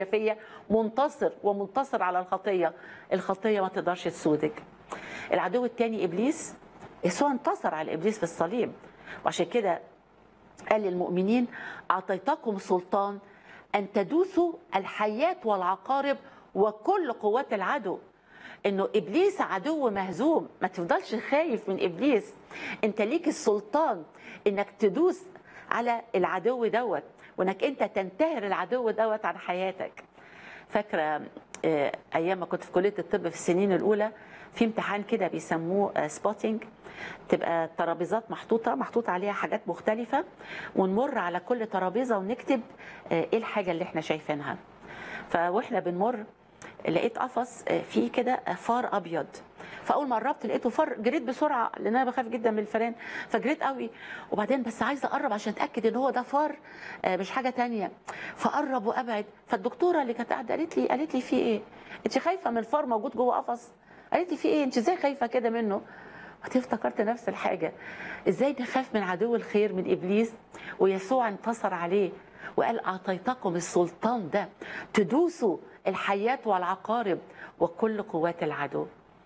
فيا منتصر ومنتصر على الخطيه الخطيه ما تقدرش تسودك العدو الثاني ابليس يسوع انتصر على ابليس في الصليب وعشان كده قال للمؤمنين اعطيتكم سلطان ان تدوسوا الحيات والعقارب وكل قوات العدو انه ابليس عدو مهزوم ما تفضلش خايف من ابليس انت ليك السلطان انك تدوس على العدو دوت وانك انت تنتهر العدو دوت عن حياتك فاكره آه، ايام ما كنت في كليه الطب في السنين الاولى في امتحان كده بيسموه سبوتنج تبقى ترابيزات محطوطه محطوط عليها حاجات مختلفه ونمر على كل ترابيزه ونكتب آه، ايه الحاجه اللي احنا شايفينها فواحنا بنمر لقيت قفص آه، فيه كده فار ابيض فاول ما قربت لقيته فار جريت بسرعه لان انا بخاف جدا من الفئران فجريت قوي وبعدين بس عايزه اقرب عشان اتاكد ان هو ده فار آه، مش حاجه تانية فقرب وابعد فالدكتوره اللي كانت قاعده قالت لي قالت لي في ايه انت خايفه من فار موجود جوه قفص قالت لي في ايه انت ازاي خايفه كده منه بعدين افتكرت نفس الحاجه ازاي نخاف من عدو الخير من ابليس ويسوع انتصر عليه وقال اعطيتكم السلطان ده تدوسوا الحيات والعقارب وكل قوات العدو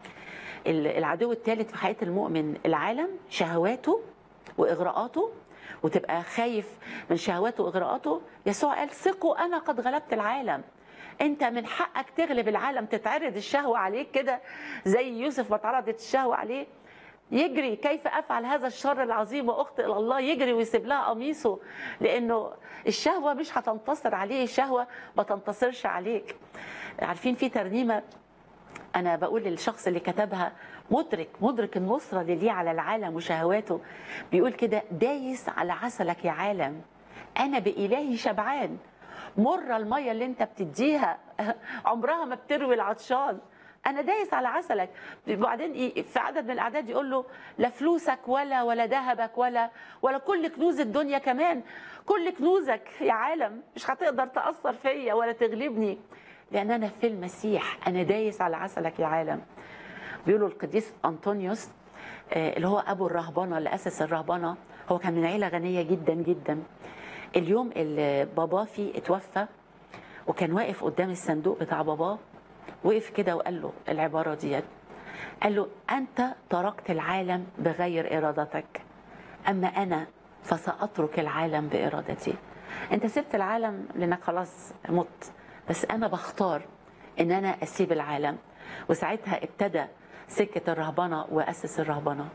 ال- العدو الثالث في حياه المؤمن العالم شهواته واغراءاته وتبقى خايف من شهواته واغراءاته يسوع قال ثقوا انا قد غلبت العالم انت من حقك تغلب العالم تتعرض الشهوه عليك كده زي يوسف ما اتعرضت الشهوه عليه يجري كيف افعل هذا الشر العظيم واخطئ الى الله يجري ويسيب لها قميصه لانه الشهوه مش هتنتصر عليه الشهوه ما تنتصرش عليك عارفين في ترنيمه انا بقول للشخص اللي كتبها مدرك مدرك النصره اللي ليه على العالم وشهواته بيقول كده دايس على عسلك يا عالم انا بالهي شبعان مر الميه اللي انت بتديها عمرها ما بتروي العطشان انا دايس على عسلك وبعدين ي- في عدد من الاعداد يقول له لا فلوسك ولا ولا ذهبك ولا ولا كل كنوز الدنيا كمان كل كنوزك يا عالم مش هتقدر تاثر فيا ولا تغلبني لان انا في المسيح انا دايس على عسلك يا عالم بيقولوا القديس انطونيوس آه، اللي هو ابو الرهبنه اللي اسس الرهبنه هو كان من عيله غنيه جدا جدا اليوم اللي باباه فيه اتوفى وكان واقف قدام الصندوق بتاع باباه وقف كده وقال له العباره ديت قال له انت تركت العالم بغير ارادتك اما انا فساترك العالم بارادتي انت سبت العالم لانك خلاص مت بس انا بختار ان انا اسيب العالم وساعتها ابتدى سكه الرهبنه واسس الرهبنه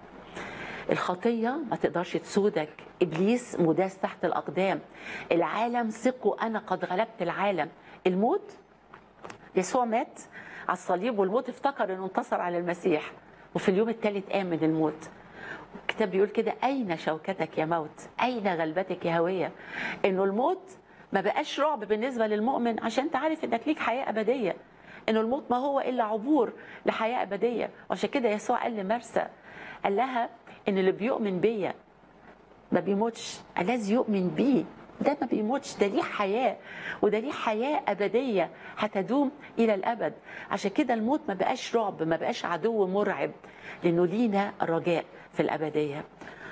الخطية ما تقدرش تسودك إبليس مداس تحت الأقدام العالم ثقوا أنا قد غلبت العالم الموت يسوع مات على الصليب والموت افتكر انه انتصر على المسيح وفي اليوم الثالث قام من الموت الكتاب بيقول كده اين شوكتك يا موت اين غلبتك يا هويه انه الموت ما بقاش رعب بالنسبه للمؤمن عشان انت عارف انك ليك حياه ابديه انه الموت ما هو الا عبور لحياه ابديه وعشان كده يسوع قال لمرسى قال لها ان اللي بيؤمن بيا ما بيموتش الذي يؤمن بيه ده ما بيموتش ده ليه حياة وده ليه حياة أبدية هتدوم إلى الأبد عشان كده الموت ما بقاش رعب ما بقاش عدو مرعب لأنه لينا رجاء في الأبدية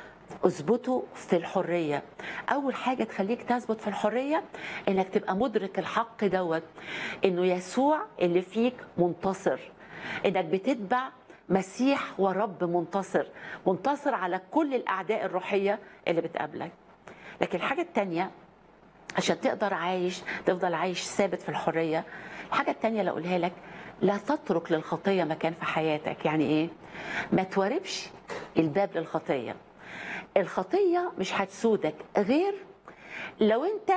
اثبتوا في الحرية أول حاجة تخليك تثبت في الحرية إنك تبقى مدرك الحق دوت إنه يسوع اللي فيك منتصر إنك بتتبع مسيح ورب منتصر منتصر على كل الأعداء الروحية اللي بتقابلك لكن الحاجة التانية عشان تقدر عايش تفضل عايش ثابت في الحرية الحاجة التانية اللي أقولها لك لا تترك للخطية مكان في حياتك يعني إيه؟ ما تواربش الباب للخطية الخطية مش هتسودك غير لو أنت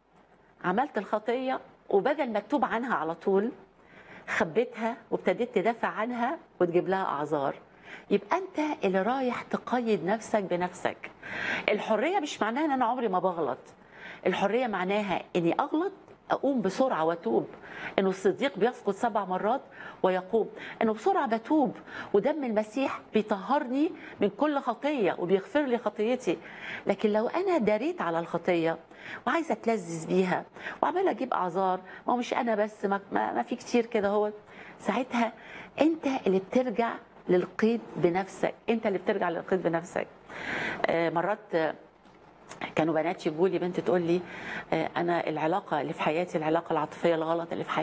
عملت الخطية وبدل ما تتوب عنها على طول خبيتها وابتديت تدافع عنها وتجيب لها اعذار يبقى انت اللي رايح تقيد نفسك بنفسك الحريه مش معناها ان انا عمري ما بغلط الحريه معناها اني اغلط اقوم بسرعه واتوب انه الصديق بيسقط سبع مرات ويقوم انه بسرعه بتوب ودم المسيح بيطهرني من كل خطيه وبيغفر لي خطيتي لكن لو انا داريت على الخطيه وعايزه اتلذذ بيها وعماله اجيب اعذار ما هو مش انا بس ما, ما, ما في كتير كده هو ساعتها انت اللي بترجع للقيد بنفسك انت اللي بترجع للقيد بنفسك آه، مرات آه، كانوا بنات يجوا لي بنت تقول لي آه، انا العلاقه اللي في حياتي العلاقه العاطفيه الغلط اللي في